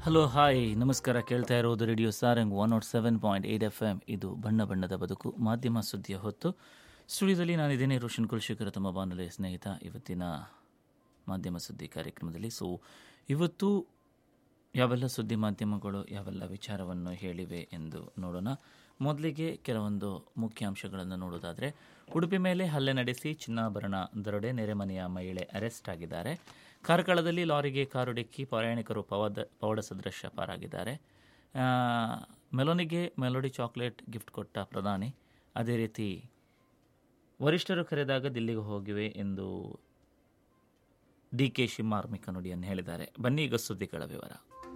hello hi ನಮಸ್ಕಾರ ಕೇಳ್ತಾ ಇರೋದು radio Sarang one nought seven point eight F M ಇದು ಬಣ್ಣ ಬಣ್ಣದ ಬದುಕು ಮಾಧ್ಯಮ ಸುದ್ದಿಯ ಹೊತ್ತು ಸ್ಟುಡಿಯೋದಲ್ಲಿ ನಾನಿದ್ದೇನೆ ರೋಷನ್ ಕುಲಶೇಖರ ತಮ್ಮ ಬಾನುಲಿಯ ಸ್ನೇಹಿತ ಇವತ್ತಿನ ಮಾಧ್ಯಮ ಸುದ್ದಿ ಕಾರ್ಯಕ್ರಮದಲ್ಲಿ ಸೊ ಇವತ್ತು ಯಾವೆಲ್ಲ ಸುದ್ದಿ ಮಾಧ್ಯಮಗಳು ಯಾವೆಲ್ಲ ವಿಚಾರವನ್ನು ಹೇಳಿವೆ ಎಂದು ನೋಡೋಣ ಮೊದಲಿಗೆ ಕೆಲವೊಂದು ಮುಖ್ಯಾಂಶಗಳನ್ನು ನೋಡೋದಾದರೆ ಉಡುಪಿ ಮೇಲೆ ಹಲ್ಲೆ ನಡೆಸಿ ಚಿನ್ನಾಭರಣ ದರೋಡೆ ನೆರೆಮನೆಯ ಮಹಿಳೆ ಅರೆಸ್ಟ್ ಆಗಿದ್ದಾರೆ ಕಾರ್ಕಳದಲ್ಲಿ ಲಾರಿಗೆ ಕಾರು ಡಿಕ್ಕಿ ಪ್ರಯಾಣಿಕರು ಪವದ ಪವಾಡ ಸದೃಶ ಪಾರಾಗಿದ್ದಾರೆ ಆ, ಮೆಲೋನಿಗೆ ಮೆಲೋಡಿ ಚಾಕ್ಲೇಟ್ ಗಿಫ್ಟ್ ಕೊಟ್ಟ ಪ್ರಧಾನಿ ಅದೇ ರೀತಿ ವರಿಷ್ಠರು ಕರೆದಾಗ ದಿಲ್ಲಿಗೆ ಹೋಗಿವೆ ಎಂದು ಡಿ ಕೆ ಶಿ ಮಾರ್ಮಿಕ ನುಡಿಯನ್ನು ಹೇಳಿದ್ದಾರೆ ಬನ್ನಿ ಈಗ ಸುದ್ದಿಗಳ ವಿವರ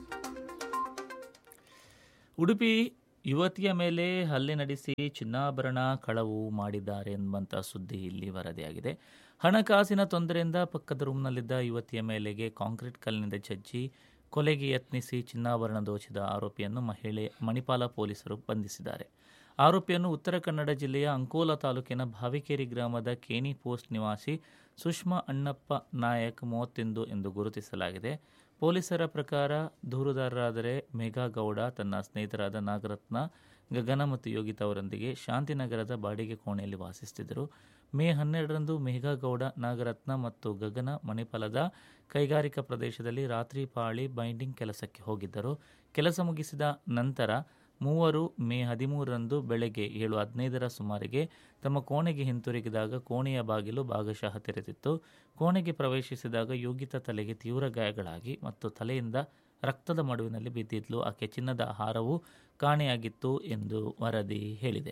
ಉಡುಪಿ ಯುವತಿಯ ಮೇಲೆ ಹಲ್ಲೆ ನಡೆಸಿ ಚಿನ್ನಾಭರಣ ಕಳವು ಮಾಡಿದ್ದಾರೆ ಎಂಬಂಥ ಸುದ್ದಿ ಇಲ್ಲಿ ವರದಿಯಾಗಿದೆ ಹಣಕಾಸಿನ ತೊಂದರೆಯಿಂದ ಪಕ್ಕದ ರೂಮ್ನಲ್ಲಿದ್ದ ಯುವತಿಯ ಮೇಲೆಗೆ ಕಾಂಕ್ರೀಟ್ ಕಲ್ಲಿನಿಂದ ಜಜ್ಜಿ ಕೊಲೆಗೆ ಯತ್ನಿಸಿ ಚಿನ್ನಾಭರಣ ದೋಚಿದ ಆರೋಪಿಯನ್ನು ಮಹಿಳೆ ಮಣಿಪಾಲ ಪೊಲೀಸರು ಬಂಧಿಸಿದ್ದಾರೆ ಆರೋಪಿಯನ್ನು ಉತ್ತರ ಕನ್ನಡ ಜಿಲ್ಲೆಯ ಅಂಕೋಲಾ ತಾಲೂಕಿನ ಭಾವಿಕೇರಿ ಗ್ರಾಮದ ಕೇನಿ ಪೋಸ್ಟ್ ನಿವಾಸಿ ಸುಷ್ಮಾ ಅಣ್ಣಪ್ಪ ನಾಯಕ್ ಮೂವತ್ತೊಂದು ಎಂದು ಗುರುತಿಸಲಾಗಿದೆ ಪೊಲೀಸರ ಪ್ರಕಾರ ದೂರುದಾರರಾದರೆ ಮೇಘಾ ಗೌಡ ತನ್ನ ಸ್ನೇಹಿತರಾದ ನಾಗರತ್ನ ಗಗನ ಮತ್ತು ಯೋಗಿತಾ ಅವರೊಂದಿಗೆ ಶಾಂತಿನಗರದ ಬಾಡಿಗೆ ಕೋಣೆಯಲ್ಲಿ ವಾಸಿಸುತ್ತಿದ್ದರು ಮೇ ಹನ್ನೆರಡರಂದು ಮೇಘಾ ಗೌಡ ನಾಗರತ್ನ ಮತ್ತು ಗಗನ ಮಣಿಪಾಲದ ಕೈಗಾರಿಕಾ ಪ್ರದೇಶದಲ್ಲಿ ರಾತ್ರಿ ಪಾಳಿ ಬೈಂಡಿಂಗ್ ಕೆಲಸಕ್ಕೆ ಹೋಗಿದ್ದರು ಕೆಲಸ ಮುಗಿಸಿದ ನಂತರ ಮೂವರು ಮೇ ಹದಿಮೂರರಂದು ಬೆಳಗ್ಗೆ ಏಳು ಹದಿನೈದರ ಸುಮಾರಿಗೆ ತಮ್ಮ ಕೋಣೆಗೆ ಹಿಂತಿರುಗಿದಾಗ ಕೋಣೆಯ ಬಾಗಿಲು ಭಾಗಶಃ ತೆರೆದಿತ್ತು ಕೋಣೆಗೆ ಪ್ರವೇಶಿಸಿದಾಗ ಯೋಗಿತಾ ತಲೆಗೆ ತೀವ್ರ ಗಾಯಗಳಾಗಿ ಮತ್ತು ತಲೆಯಿಂದ ರಕ್ತದ ಮಡುವಿನಲ್ಲಿ ಬಿದ್ದಿದ್ಲು ಆಕೆ ಚಿನ್ನದ ಹಾರವು ಕಾಣೆಯಾಗಿತ್ತು ಎಂದು ವರದಿ ಹೇಳಿದೆ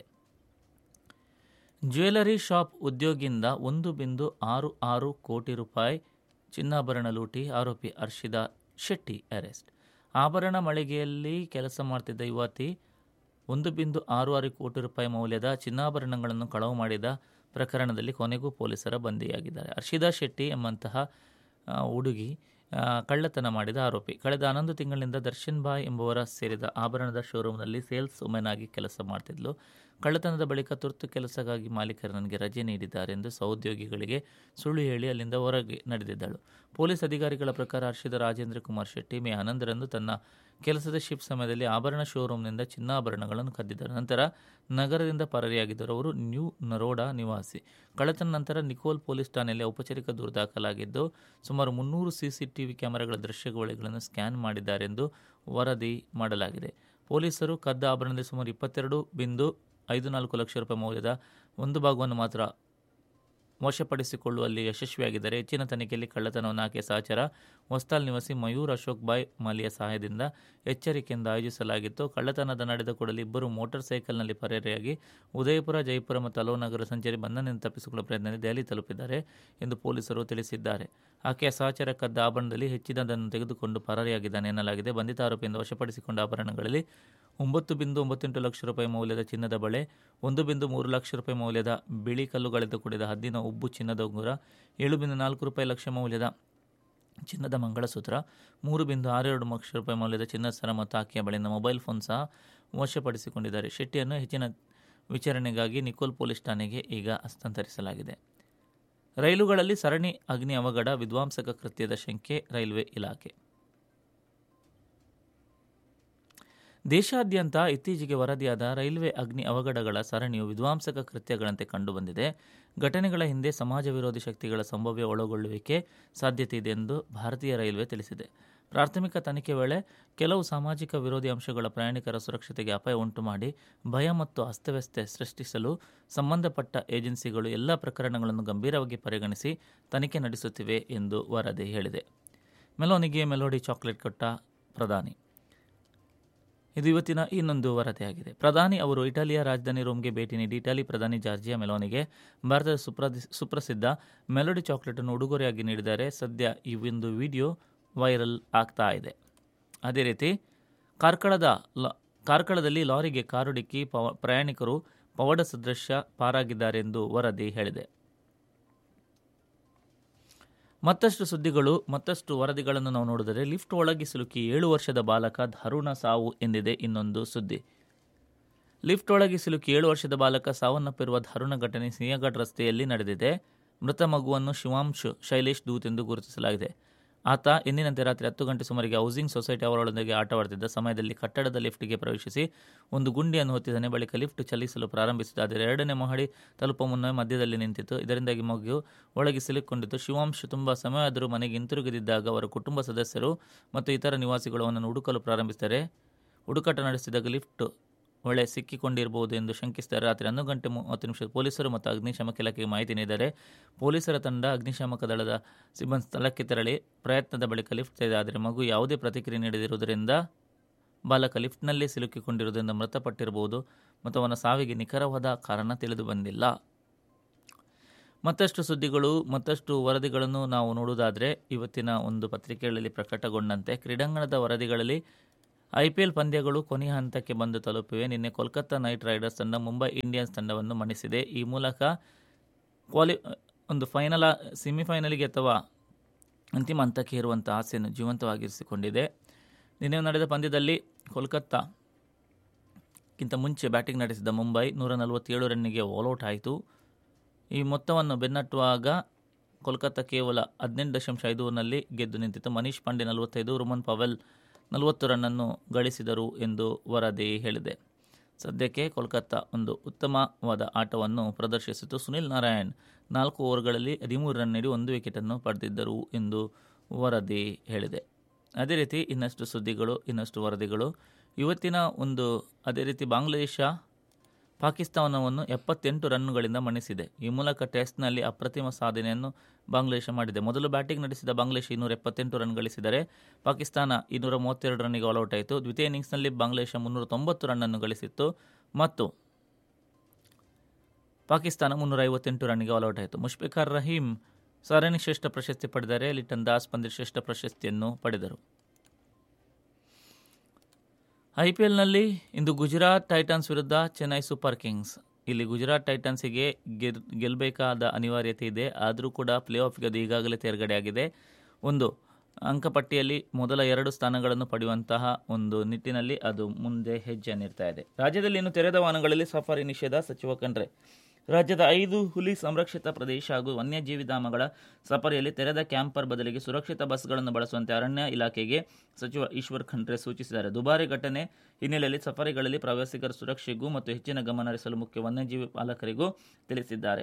ಜ್ಯುವೆಲರಿ ಶಾಪ್ ಉದ್ಯೋಗಿಯಿಂದ ಒಂದು ಬಿಂದು ಆರು ಆರು ಕೋಟಿ ರೂಪಾಯಿ ಚಿನ್ನಾಭರಣ ಲೂಟಿ ಆರೋಪಿ ಹರ್ಷಿದಾ ಶೆಟ್ಟಿ ಅರೆಸ್ಟ್ ಆಭರಣ ಮಳಿಗೆಯಲ್ಲಿ ಕೆಲಸ ಮಾಡ್ತಿದ್ದ ಯುವತಿ ಒಂದು ಬಿಂದು ಆರು ಆರು ಕೋಟಿ ರೂಪಾಯಿ ಮೌಲ್ಯದ ಚಿನ್ನಾಭರಣಗಳನ್ನು ಕಳವು ಮಾಡಿದ ಪ್ರಕರಣದಲ್ಲಿ ಕೊನೆಗೂ ಪೊಲೀಸರ ಬಂಧಿಯಾಗಿದ್ದಾರೆ ಹರ್ಷಿದಾ ಶೆಟ್ಟಿ ಎಂಬಂತಹ ಆ, ಹುಡುಗಿ ಆ, ಕಳ್ಳತನ ಮಾಡಿದ ಆರೋಪಿ ಕಳೆದ ಹನ್ನೊಂದು ತಿಂಗಳಿನಿಂದ ದರ್ಶನ್ ಬಾಯ್ ಎಂಬುವರ ಸೇರಿದ ಆಭರಣದ ಶೋರೂಮ್ನಲ್ಲಿ ಸೇಲ್ಸ್ ವುಮೆನ್ ಆಗಿ ಕೆಲಸ ಮಾಡ್ತಿದ್ಲು ಕಳ್ಳತನದ ಬಳಿಕ ತುರ್ತು ಕೆಲಸಕ್ಕಾಗಿ ಮಾಲೀಕರು ನನಗೆ ರಜೆ ನೀಡಿದ್ದಾರೆ ಎಂದು ಸಹೋದ್ಯೋಗಿಗಳಿಗೆ ಸುಳ್ಳು ಹೇಳಿ ಅಲ್ಲಿಂದ ಹೊರಗೆ ನಡೆದಿದ್ದಳು ಪೊಲೀಸ್ ಅಧಿಕಾರಿಗಳ ಪ್ರಕಾರ ಹರ್ಷಿದ ರಾಜೇಂದ್ರ ಕುಮಾರ್ ಶೆಟ್ಟಿ ಮೇ ಹನ್ನೊಂದರಂದು ತನ್ನ ಕೆಲಸದ ಶಿಫ್ಟ್ ಸಮಯದಲ್ಲಿ ಆಭರಣ ಶೋರೂಮ್ನಿಂದ ಚಿನ್ನಾಭರಣಗಳನ್ನು ಕದ್ದಿದ್ದರು ನಂತರ ನಗರದಿಂದ ಪರಾರಿಯಾಗಿದ್ದರು ಅವರು ನ್ಯೂ ನರೋಡಾ ನಿವಾಸಿ ಕಳ್ಳತನ ನಂತರ ನಿಕೋಲ್ ಪೊಲೀಸ್ ಠಾಣೆಯಲ್ಲಿ ಔಪಚಾರಿಕ ದೂರು ದಾಖಲಾಗಿದ್ದು ಸುಮಾರು ಮುನ್ನೂರು ಸಿಸಿಟಿವಿ ಕ್ಯಾಮೆರಾಗಳ ದೃಶ್ಯಾವಳಿಗಳನ್ನು ಸ್ಕ್ಯಾನ್ ಮಾಡಿದ್ದಾರೆಂದು ವರದಿ ಮಾಡಲಾಗಿದೆ ಪೊಲೀಸರು ಕದ್ದ ಆಭರಣದಲ್ಲಿ ಸುಮಾರು ಇಪ್ಪತ್ತೆರಡು ಬಿಂದು ಐದು ನಾಲ್ಕು ಲಕ್ಷ ರೂಪಾಯಿ ಮೌಲ್ಯದ ಒಂದು ಭಾಗವನ್ನು ಮಾತ್ರ ವಶಪಡಿಸಿಕೊಳ್ಳುವಲ್ಲಿ ಯಶಸ್ವಿಯಾಗಿದ್ದರೆ ಹೆಚ್ಚಿನ ತನಿಖೆಯಲ್ಲಿ ಕಳ್ಳತನವನ್ನು ಆಕೆಯ ಸಹಚರ ಹೊಸ್ತಾಲ್ ನಿವಾಸಿ ಮಯೂರ್ ಅಶೋಕ್ ಬಾಯ್ ಮಾಲಿಯ ಸಹಾಯದಿಂದ ಎಚ್ಚರಿಕೆಯಿಂದ ಆಯೋಜಿಸಲಾಗಿತ್ತು ಕಳ್ಳತನದ ನಡೆದ ಕೂಡಲೇ ಇಬ್ಬರು ಮೋಟಾರ್ ಸೈಕಲ್ನಲ್ಲಿ ಪರಾರಿಯಾಗಿ ಉದಯಪುರ ಜಯಪುರ ಮತ್ತು ಹಲವು ನಗರ ಸಂಚಾರಿ ಬಂಧನದಿಂದ ತಪ್ಪಿಸಿಕೊಳ್ಳುವ ಪ್ರಯತ್ನದಲ್ಲಿ ದೆಹಲಿ ತಲುಪಿದ್ದಾರೆ ಎಂದು ಪೊಲೀಸರು ತಿಳಿಸಿದ್ದಾರೆ ಆಕೆಯ ಸಹಚರ ಕದ್ದ ಆಭರಣದಲ್ಲಿ ಹೆಚ್ಚಿನದನ್ನು ತೆಗೆದುಕೊಂಡು ಪರಾರಿಯಾಗಿದ್ದಾನೆ ಎನ್ನಲಾಗಿದೆ ಬಂಧಿತ ಆರೋಪಿಯಿಂದ ವಶಪಡಿಸಿಕೊಂಡ ಆಭರಣಗಳಲ್ಲಿ ಒಂಬತ್ತು ಬಿಂದು ಒಂಬತ್ತೆಂಟು ಲಕ್ಷ ರೂಪಾಯಿ ಮೌಲ್ಯದ ಚಿನ್ನದ ಬಳೆ ಒಂದು ಬಿಂದು ಮೂರು ಲಕ್ಷ ರೂಪಾಯಿ ಮೌಲ್ಯದ ಬಿಳಿ ಕಲ್ಲುಗಳಿಂದ ಕೂಡಿದ ಹದ್ದಿನ ಉಬ್ಬು ಚಿನ್ನದ ಉಂಗುರ ಏಳು ಬಿಂದು ನಾಲ್ಕು ರೂಪಾಯಿ ಲಕ್ಷ ಮೌಲ್ಯದ ಚಿನ್ನದ ಮಂಗಳಸೂತ್ರ ಮೂರು ಬಿಂದು ಆರೆರಡು ಲಕ್ಷ ರೂಪಾಯಿ ಮೌಲ್ಯದ ಚಿನ್ನದ ಸರ ಮತ್ತು ಆಕೆಯ ಬಳಿಯಿಂದ ಮೊಬೈಲ್ ಫೋನ್ ಸಹ ವಶಪಡಿಸಿಕೊಂಡಿದ್ದಾರೆ ಶೆಟ್ಟಿಯನ್ನು ಹೆಚ್ಚಿನ ವಿಚಾರಣೆಗಾಗಿ ನಿಕೋಲ್ ಪೊಲೀಸ್ ಠಾಣೆಗೆ ಈಗ ಹಸ್ತಾಂತರಿಸಲಾಗಿದೆ ರೈಲುಗಳಲ್ಲಿ ಸರಣಿ ಅಗ್ನಿ ಅವಘಡ ವಿಧ್ವಂಸಕ ಕೃತ್ಯದ ಶಂಕೆ ರೈಲ್ವೆ ಇಲಾಖೆ ದೇಶಾದ್ಯಂತ ಇತ್ತೀಚೆಗೆ ವರದಿಯಾದ ರೈಲ್ವೆ ಅಗ್ನಿ ಅವಘಡಗಳ ಸರಣಿಯು ವಿಧ್ವಂಸಕ ಕೃತ್ಯಗಳಂತೆ ಕಂಡುಬಂದಿದೆ ಘಟನೆಗಳ ಹಿಂದೆ ಸಮಾಜ ವಿರೋಧಿ ಶಕ್ತಿಗಳ ಸಂಭವ್ಯ ಒಳಗೊಳ್ಳುವಿಕೆ ಸಾಧ್ಯತೆ ಇದೆ ಎಂದು ಭಾರತೀಯ ರೈಲ್ವೆ ತಿಳಿಸಿದೆ ಪ್ರಾಥಮಿಕ ತನಿಖೆ ವೇಳೆ ಕೆಲವು ಸಾಮಾಜಿಕ ವಿರೋಧಿ ಅಂಶಗಳ ಪ್ರಯಾಣಿಕರ ಸುರಕ್ಷತೆಗೆ ಅಪಾಯ ಉಂಟು ಮಾಡಿ ಭಯ ಮತ್ತು ಅಸ್ತವ್ಯಸ್ತ ಸೃಷ್ಟಿಸಲು ಸಂಬಂಧಪಟ್ಟ ಏಜೆನ್ಸಿಗಳು ಎಲ್ಲ ಪ್ರಕರಣಗಳನ್ನು ಗಂಭೀರವಾಗಿ ಪರಿಗಣಿಸಿ ತನಿಖೆ ನಡೆಸುತ್ತಿವೆ ಎಂದು ವರದಿ ಹೇಳಿದೆ ಮೆಲೋನಿಗೆ ಮೆಲೋಡಿ ಚಾಕ್ಲೇಟ್ ಕೊಟ್ಟ ಪ್ರಧಾನಿ ಇದು ಇವತ್ತಿನ ಇನ್ನೊಂದು ವರದಿಯಾಗಿದೆ ಪ್ರಧಾನಿ ಅವರು ಇಟಲಿಯ ರಾಜಧಾನಿ ರೋಮ್ಗೆ ಭೇಟಿ ನೀಡಿ ಇಟಲಿ ಪ್ರಧಾನಿ ಜಾರ್ಜಿಯಾ ಮೆಲೋನಿಗೆ ಭಾರತದ ಸುಪ್ರದಿ ಸುಪ್ರಸಿದ್ಧ ಮೆಲೋಡಿ ಚಾಕ್ಲೇಟನ್ನು ಉಡುಗೊರೆಯಾಗಿ ನೀಡಿದ್ದಾರೆ ಸದ್ಯ ಈ ಒಂದು ವಿಡಿಯೋ ವೈರಲ್ ಆಗ್ತಾ ಇದೆ ಅದೇ ರೀತಿ ಕಾರ್ಕಳದ ಲ ಕಾರ್ಕಳದಲ್ಲಿ ಲಾರಿಗೆ ಕಾರು ಡಿಕ್ಕಿ ಪವ ಪ್ರಯಾಣಿಕರು ಪವಾಡ ಸದೃಶ ಪಾರಾಗಿದ್ದಾರೆ ಎಂದು ವರದಿ ಹೇಳಿದೆ ಮತ್ತಷ್ಟು ಸುದ್ದಿಗಳು ಮತ್ತಷ್ಟು ವರದಿಗಳನ್ನು ನಾವು ನೋಡಿದರೆ ಲಿಫ್ಟ್ ಒಳಗೆ ಸಿಲುಕಿ ಏಳು ವರ್ಷದ ಬಾಲಕ ದಾರುಣ ಸಾವು ಎಂದಿದೆ ಇನ್ನೊಂದು ಸುದ್ದಿ ಲಿಫ್ಟ್ ಒಳಗೆ ಸಿಲುಕಿ ಏಳು ವರ್ಷದ ಬಾಲಕ ಸಾವನ್ನಪ್ಪಿರುವ ದಾರುಣ ಘಟನೆ ಸಿಂಹಘಾಟ್ ರಸ್ತೆಯಲ್ಲಿ ನಡೆದಿದೆ ಮೃತ ಮಗುವನ್ನು ಶಿವಾಂಶ್ ಶೈಲೇಶ್ ದೂತ್ ಎಂದು ಗುರುತಿಸಲಾಗಿದೆ ಆತ ಎಂದಿನಂತೆ ರಾತ್ರಿ ಹತ್ತು ಗಂಟೆ ಸುಮಾರಿಗೆ ಹೌಸಿಂಗ್ ಸೊಸೈಟಿ ಅವರೊಂದಿಗೆ ಆಟವಾಡುತ್ತಿದ್ದ ಸಮಯದಲ್ಲಿ ಕಟ್ಟಡದ ಲಿಫ್ಟ್ಗೆ ಪ್ರವೇಶಿಸಿ ಒಂದು ಗುಂಡಿಯನ್ನು ಹೊತ್ತಿದ್ದಾನೆ ಬಳಿಕ ಲಿಫ್ಟ್ ಚಲಿಸಲು ಪ್ರಾರಂಭಿಸಿದ ಆದರೆ ಎರಡನೇ ಮಹಡಿ ತಲುಪುವ ಮುನ್ನ ಮಧ್ಯದಲ್ಲಿ ನಿಂತಿತು ಇದರಿಂದಾಗಿ ಮಗು ಒಳಗೆ ಸಿಲುಕೊಂಡಿತ್ತು ಶಿವಾಂಶ್ ತುಂಬ ಸಮಯವಾದರೂ ಮನೆಗೆ ಹಿಂತಿರುಗಿದಿದ್ದಾಗ ಅವರ ಕುಟುಂಬ ಸದಸ್ಯರು ಮತ್ತು ಇತರ ನಿವಾಸಿಗಳು ಅವನನ್ನು ಹುಡುಕಲು ಪ್ರಾರಂಭಿಸಿದ್ದಾರೆ ಹುಡುಕಾಟ ನಡೆಸಿದಾಗ ಲಿಫ್ಟ್ ಒಳೆ ಸಿಕ್ಕಿಕೊಂಡಿರಬಹುದು ಎಂದು ಶಂಕಿಸಿದ್ದಾರೆ ರಾತ್ರಿ ಹನ್ನೊಂದು ಗಂಟೆ ಮೂವತ್ತು ನಿಮಿಷ ಪೊಲೀಸರು ಮತ್ತು ಅಗ್ನಿಶಾಮಕ ಇಲಾಖೆಗೆ ಮಾಹಿತಿ ನೀಡಿದ್ದಾರೆ ಪೊಲೀಸರ ತಂಡ ಅಗ್ನಿಶಾಮಕ ದಳದ ಸಿಬ್ಬಂದಿ ಸ್ಥಳಕ್ಕೆ ತೆರಳಿ ಪ್ರಯತ್ನದ ಬಳಿಕ ಲಿಫ್ಟ್ ತೆಗೆದ ಆದರೆ ಮಗು ಯಾವುದೇ ಪ್ರತಿಕ್ರಿಯೆ ನೀಡದಿರುವುದರಿಂದ ಬಾಲಕ ಲಿಫ್ಟ್ನಲ್ಲೇ ಸಿಲುಕಿಕೊಂಡಿರುವುದರಿಂದ ಮೃತಪಟ್ಟಿರಬಹುದು ಮತ್ತು ಅವನ ಸಾವಿಗೆ ನಿಖರವಾದ ಕಾರಣ ತಿಳಿದು ಬಂದಿಲ್ಲ ಮತ್ತಷ್ಟು ಸುದ್ದಿಗಳು ಮತ್ತಷ್ಟು ವರದಿಗಳನ್ನು ನಾವು ನೋಡುವುದಾದರೆ ಇವತ್ತಿನ ಒಂದು ಪತ್ರಿಕೆಗಳಲ್ಲಿ ಪ್ರಕಟಗೊಂಡಂತೆ ಕ್ರೀಡಾಂಗಣದ ವರದಿಗಳಲ್ಲಿ ಐಪಿಎಲ್ ಪಂದ್ಯಗಳು ಕೊನೆಯ ಹಂತಕ್ಕೆ ಬಂದು ತಲುಪಿವೆ ನಿನ್ನೆ ಕೋಲ್ಕತ್ತಾ ನೈಟ್ ರೈಡರ್ಸ್ ತಂಡ ಮುಂಬೈ ಇಂಡಿಯನ್ಸ್ ತಂಡವನ್ನು ಮಣಿಸಿದೆ ಈ ಮೂಲಕ ಕ್ವಾಲಿ ಒಂದು ಫೈನಲ್ ಸೆಮಿಫೈನಲ್ಗೆ ಅಥವಾ ಅಂತಿಮ ಹಂತಕ್ಕೆ ಇರುವಂಥ ಆಸೆಯನ್ನು ಜೀವಂತವಾಗಿರಿಸಿಕೊಂಡಿದೆ ನಿನ್ನೆ ನಡೆದ ಪಂದ್ಯದಲ್ಲಿ ಕೋಲ್ಕತ್ತಾ ಗಿಂತ ಮುಂಚೆ ಬ್ಯಾಟಿಂಗ್ ನಡೆಸಿದ ಮುಂಬೈ ನೂರ ನಲವತ್ತೇಳು ರನ್ನಿಗೆ ಆಲ್ಔಟ್ ಆಯಿತು ಈ ಮೊತ್ತವನ್ನು ಬೆನ್ನಟ್ಟುವಾಗ ಕೋಲ್ಕತ್ತಾ ಕೇವಲ ಹದಿನೆಂಟು ದಶಾಂಶ ಐದು ಓವರ್ನಲ್ಲಿ ಗೆದ್ದು ನಿಂತಿತ್ತು ಮನೀಶ್ ಪಾಂಡೆ ನಲವತ್ತೈದು ರುಮನ್ ಪವೆಲ್ ನಲವತ್ತು ರನ್ನನ್ನು ಗಳಿಸಿದರು ಎಂದು ವರದಿ ಹೇಳಿದೆ ಸದ್ಯಕ್ಕೆ ಕೋಲ್ಕತ್ತಾ ಒಂದು ಉತ್ತಮವಾದ ಆಟವನ್ನು ಪ್ರದರ್ಶಿಸಿತು ಸುನಿಲ್ ನಾರಾಯಣ್ ನಾಲ್ಕು ಓವರ್ಗಳಲ್ಲಿ ಹದಿಮೂರು ರನ್ ನೀಡಿ ಒಂದು ವಿಕೆಟನ್ನು ಪಡೆದಿದ್ದರು ಎಂದು ವರದಿ ಹೇಳಿದೆ ಅದೇ ರೀತಿ ಇನ್ನಷ್ಟು ಸುದ್ದಿಗಳು ಇನ್ನಷ್ಟು ವರದಿಗಳು ಇವತ್ತಿನ ಒಂದು ಅದೇ ರೀತಿ ಬಾಂಗ್ಲಾದೇಶ ಪಾಕಿಸ್ತಾನವನ್ನು ಎಪ್ಪತ್ತೆಂಟು ರನ್ನುಗಳಿಂದ ಮಣಿಸಿದೆ ಈ ಮೂಲಕ ಟೆಸ್ಟ್ನಲ್ಲಿ ಅಪ್ರತಿಮ ಸಾಧನೆಯನ್ನು ಬಾಂಗ್ಲಾದೇಶ ಮಾಡಿದೆ ಮೊದಲು ಬ್ಯಾಟಿಂಗ್ ನಡೆಸಿದ ಬಾಂಗ್ಲಾದೇಶ ಇನ್ನೂರ ಎಪ್ಪತ್ತೆಂಟು ರನ್ ಗಳಿಸಿದರೆ ಪಾಕಿಸ್ತಾನ ಇನ್ನೂರ ಮೂವತ್ತೆರಡು ರನ್ನಿಗೆ ಆಲ್ಔಟ್ ಆಯಿತು ದ್ವಿತೀಯ ಇನ್ನಿಂಗ್ಸ್ನಲ್ಲಿ ಬಾಂಗ್ಲಾದೇಶ ಮುನ್ನೂರ ತೊಂಬತ್ತು ರನ್ನನ್ನು ಗಳಿಸಿತ್ತು ಮತ್ತು ಪಾಕಿಸ್ತಾನ ಮುನ್ನೂರ ಐವತ್ತೆಂಟು ರನ್ನಿಗೆ ಆಲ್ಔಟ್ ಆಯಿತು ಮುಷ್ಫಿಕರ್ ರಹೀಂ ಸರಣಿ ಶ್ರೇಷ್ಠ ಪ್ರಶಸ್ತಿ ಪಡೆದರೆ ಲಿಟನ್ ದಾಸ್ ಪಂದ್ಯ ಶ್ರೇಷ್ಠ ಪ್ರಶಸ್ತಿಯನ್ನು ಪಡೆದರು ಐಪಿಎಲ್ನಲ್ಲಿ ಇಂದು ಗುಜರಾತ್ ಟೈಟನ್ಸ್ ವಿರುದ್ಧ ಚೆನ್ನೈ ಸೂಪರ್ ಕಿಂಗ್ಸ್ ಇಲ್ಲಿ ಗುಜರಾತ್ ಟೈಟನ್ಸಿಗೆ ಗೆಲ್ ಗೆಲ್ಲಬೇಕಾದ ಅನಿವಾರ್ಯತೆ ಇದೆ ಆದರೂ ಕೂಡ ಪ್ಲೇ ಆಫ್ಗೆ ಅದು ಈಗಾಗಲೇ ತೇರ್ಗಡೆಯಾಗಿದೆ ಒಂದು ಅಂಕಪಟ್ಟಿಯಲ್ಲಿ ಮೊದಲ ಎರಡು ಸ್ಥಾನಗಳನ್ನು ಪಡೆಯುವಂತಹ ಒಂದು ನಿಟ್ಟಿನಲ್ಲಿ ಅದು ಮುಂದೆ ಹೆಜ್ಜೆಯನ್ನಿರ್ತಾ ಇದೆ ರಾಜ್ಯದಲ್ಲಿ ಇನ್ನು ತೆರೆದ ವಾಹನಗಳಲ್ಲಿ ಸಫಾರಿ ನಿಷೇಧ ಸಚಿವ ಖಂಡ್ರೆ ರಾಜ್ಯದ ಐದು ಹುಲಿ ಸಂರಕ್ಷಿತ ಪ್ರದೇಶ ಹಾಗೂ ವನ್ಯಜೀವಿ ಧಾಮಗಳ ಸಫಾರಿಯಲ್ಲಿ ತೆರೆದ ಕ್ಯಾಂಪರ್ ಬದಲಿಗೆ ಸುರಕ್ಷಿತ ಬಸ್ಗಳನ್ನು ಬಳಸುವಂತೆ ಅರಣ್ಯ ಇಲಾಖೆಗೆ ಸಚಿವ ಈಶ್ವರ್ ಖಂಡ್ರೆ ಸೂಚಿಸಿದ್ದಾರೆ ದುಬಾರಿ ಘಟನೆ ಹಿನ್ನೆಲೆಯಲ್ಲಿ ಸಫಾರಿಗಳಲ್ಲಿ ಪ್ರವಾಸಿಗರ ಸುರಕ್ಷೆಗೂ ಮತ್ತು ಹೆಚ್ಚಿನ ಗಮನ ಹರಿಸಲು ಮುಖ್ಯ ವನ್ಯಜೀವಿ ಪಾಲಕರಿಗೂ ತಿಳಿಸಿದ್ದಾರೆ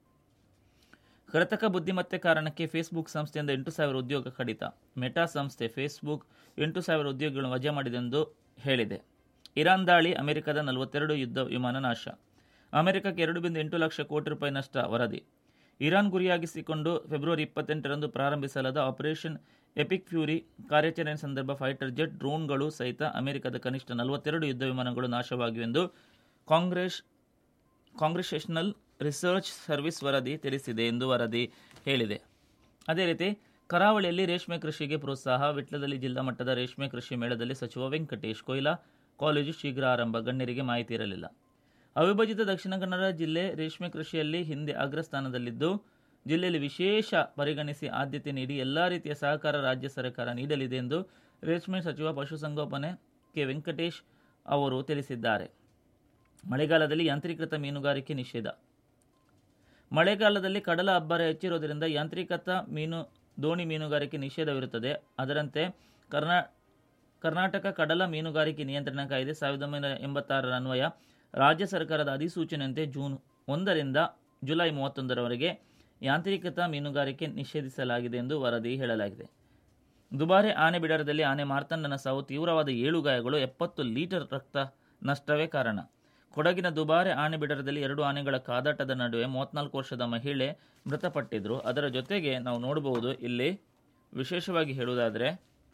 ಕೃತಕ ಬುದ್ಧಿಮತ್ತೆ ಕಾರಣಕ್ಕೆ ಫೇಸ್ಬುಕ್ ಸಂಸ್ಥೆಯಿಂದ ಎಂಟು ಸಾವಿರ ಉದ್ಯೋಗ ಕಡಿತ ಮೆಟಾ ಸಂಸ್ಥೆ ಫೇಸ್ಬುಕ್ ಎಂಟು ಸಾವಿರ ಉದ್ಯೋಗಿಗಳನ್ನು ವಜಾ ಮಾಡಿದೆಂದು ಹೇಳಿದೆ ಇರಾನ್ ದಾಳಿ ಅಮೆರಿಕದ ನಲವತ್ತೆರಡು ಯುದ್ಧ ವಿಮಾನ ನಾಶ ಅಮೆರಿಕಕ್ಕೆ ಎರಡು ಬಿಂದು ಎಂಟು ಲಕ್ಷ ಕೋಟಿ ರೂಪಾಯಿ ನಷ್ಟ ವರದಿ ಇರಾನ್ ಗುರಿಯಾಗಿಸಿಕೊಂಡು ಫೆಬ್ರವರಿ ಇಪ್ಪತ್ತೆಂಟರಂದು ಪ್ರಾರಂಭಿಸಲಾದ ಆಪರೇಷನ್ ಎಪಿಕ್ ಫ್ಯೂರಿ ಕಾರ್ಯಾಚರಣೆ ಸಂದರ್ಭ ಫೈಟರ್ ಜೆಟ್ ಡ್ರೋನ್ಗಳು ಸಹಿತ ಅಮೆರಿಕದ ಕನಿಷ್ಠ ನಲವತ್ತೆರಡು ಯುದ್ಧ ವಿಮಾನಗಳು ನಾಶವಾಗಿವೆಂದು ಕಾಂಗ್ರೆಸ್ ಕಾಂಗ್ರೆಸೇಷನಲ್ ರಿಸರ್ಚ್ ಸರ್ವಿಸ್ ವರದಿ ತಿಳಿಸಿದೆ ಎಂದು ವರದಿ ಹೇಳಿದೆ ಅದೇ ರೀತಿ ಕರಾವಳಿಯಲ್ಲಿ ರೇಷ್ಮೆ ಕೃಷಿಗೆ ಪ್ರೋತ್ಸಾಹ ವಿಟ್ಲದಲ್ಲಿ ಜಿಲ್ಲಾ ಮಟ್ಟದ ರೇಷ್ಮೆ ಕೃಷಿ ಮೇಳದಲ್ಲಿ ಸಚಿವ ವೆಂಕಟೇಶ್ ಕೊಯ್ಲಾ ಕಾಲೇಜು ಶೀಘ್ರ ಆರಂಭ ಗಣ್ಯರಿಗೆ ಮಾಹಿತಿ ಇರಲಿಲ್ಲ ಅವಿಭಜಿತ ದಕ್ಷಿಣ ಕನ್ನಡ ಜಿಲ್ಲೆ ರೇಷ್ಮೆ ಕೃಷಿಯಲ್ಲಿ ಹಿಂದೆ ಅಗ್ರಸ್ಥಾನದಲ್ಲಿದ್ದು ಜಿಲ್ಲೆಯಲ್ಲಿ ವಿಶೇಷ ಪರಿಗಣಿಸಿ ಆದ್ಯತೆ ನೀಡಿ ಎಲ್ಲ ರೀತಿಯ ಸಹಕಾರ ರಾಜ್ಯ ಸರ್ಕಾರ ನೀಡಲಿದೆ ಎಂದು ರೇಷ್ಮೆ ಸಚಿವ ಪಶುಸಂಗೋಪನೆ ಕೆ ವೆಂಕಟೇಶ್ ಅವರು ತಿಳಿಸಿದ್ದಾರೆ ಮಳೆಗಾಲದಲ್ಲಿ ಯಾಂತ್ರೀಕೃತ ಮೀನುಗಾರಿಕೆ ನಿಷೇಧ ಮಳೆಗಾಲದಲ್ಲಿ ಕಡಲ ಅಬ್ಬರ ಹೆಚ್ಚಿರುವುದರಿಂದ ಯಾಂತ್ರಿಕತ ಮೀನು ದೋಣಿ ಮೀನುಗಾರಿಕೆ ನಿಷೇಧವಿರುತ್ತದೆ ಅದರಂತೆ ಕರ್ನಾ ಕರ್ನಾಟಕ ಕಡಲ ಮೀನುಗಾರಿಕೆ ನಿಯಂತ್ರಣ ಕಾಯ್ದೆ ಸಾವಿರದ ಒಂಬೈನೂರ ಎಂಬತ್ತಾರರ ಅನ್ವಯ ರಾಜ್ಯ ಸರ್ಕಾರದ ಅಧಿಸೂಚನೆಯಂತೆ ಜೂನ್ ಒಂದರಿಂದ ಜುಲೈ ಮೂವತ್ತೊಂದರವರೆಗೆ ಯಾಂತ್ರಿಕತ ಮೀನುಗಾರಿಕೆ ನಿಷೇಧಿಸಲಾಗಿದೆ ಎಂದು ವರದಿ ಹೇಳಲಾಗಿದೆ ದುಬಾರೆ ಆನೆ ಬಿಡರದಲ್ಲಿ ಆನೆ ಮಾರ್ತಂಡನ ಸಾವು ತೀವ್ರವಾದ ಏಳು ಗಾಯಗಳು ಎಪ್ಪತ್ತು ಲೀಟರ್ ರಕ್ತ ನಷ್ಟವೇ ಕಾರಣ ಕೊಡಗಿನ ದುಬಾರೆ ಆನೆ ಬಿಡರದಲ್ಲಿ ಎರಡು ಆನೆಗಳ ಕಾದಾಟದ ನಡುವೆ ಮೂವತ್ನಾಲ್ಕು ವರ್ಷದ ಮಹಿಳೆ ಮೃತಪಟ್ಟಿದ್ರು ಅದರ ಜೊತೆಗೆ ನಾವು ನೋಡಬಹುದು ಇಲ್ಲಿ ವಿಶೇಷವಾಗಿ ಹೇಳುವುದಾದರೆ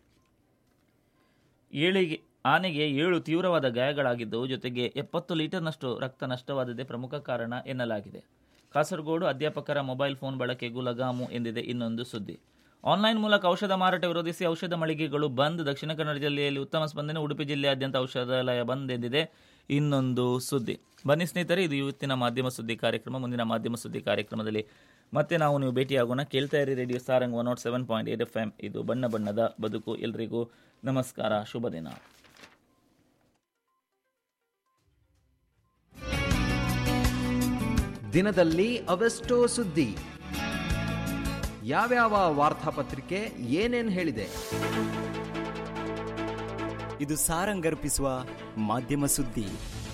ಏಳಿಗೆ ಆನೆಗೆ ಏಳು ತೀವ್ರವಾದ ಗಾಯಗಳಾಗಿದ್ದವು ಜೊತೆಗೆ ಎಪ್ಪತ್ತು ಲೀಟರ್ನಷ್ಟು ರಕ್ತ ನಷ್ಟವಾದದೇ ಪ್ರಮುಖ ಕಾರಣ ಎನ್ನಲಾಗಿದೆ ಕಾಸರಗೋಡು ಅಧ್ಯಾಪಕರ ಮೊಬೈಲ್ ಫೋನ್ ಬಳಕೆಗೂ ಲಗಾಮು ಎಂದಿದೆ ಇನ್ನೊಂದು ಸುದ್ದಿ ಆನ್ಲೈನ್ ಮೂಲಕ ಔಷಧ ಮಾರಾಟ ವಿರೋಧಿಸಿ ಔಷಧ ಮಳಿಗೆಗಳು ಬಂದ್ ದಕ್ಷಿಣ ಕನ್ನಡ ಜಿಲ್ಲೆಯಲ್ಲಿ ಉತ್ತಮ ಸ್ಪಂದನೆ ಉಡುಪಿ ಜಿಲ್ಲೆಯಾದ್ಯಂತ ಔಷಧಾಲಯ ಬಂದ್ ಎಂದಿದೆ ಇನ್ನೊಂದು ಸುದ್ದಿ ಬನ್ನಿ ಸ್ನೇಹಿತರೆ ಇದು ಇವತ್ತಿನ ಮಾಧ್ಯಮ ಸುದ್ದಿ ಕಾರ್ಯಕ್ರಮ ಮುಂದಿನ ಮಾಧ್ಯಮ ಸುದ್ದಿ ಕಾರ್ಯಕ್ರಮದಲ್ಲಿ ಮತ್ತೆ ನಾವು ನೀವು ಭೇಟಿಯಾಗೋಣ ಕೇಳ್ತಾ ಇರಿ radio Sarang one nought seven point eight F M ಇದು ಬಣ್ಣ ಬಣ್ಣದ ಬದುಕು ಎಲ್ರಿಗೂ ನಮಸ್ಕಾರ ಶುಭ ದಿನ ದಿನದಲ್ಲಿ ಅವೆಷ್ಟೋ ಸುದ್ದಿ ಯಾವ್ಯಾವ ವಾರ್ತಾಪತ್ರಿಕೆ ಏನೇನ್ ಹೇಳಿದೆ ಇದು ಸಾರಂಗರ್ಪಿಸುವ ಮಾಧ್ಯಮ ಸುದ್ದಿ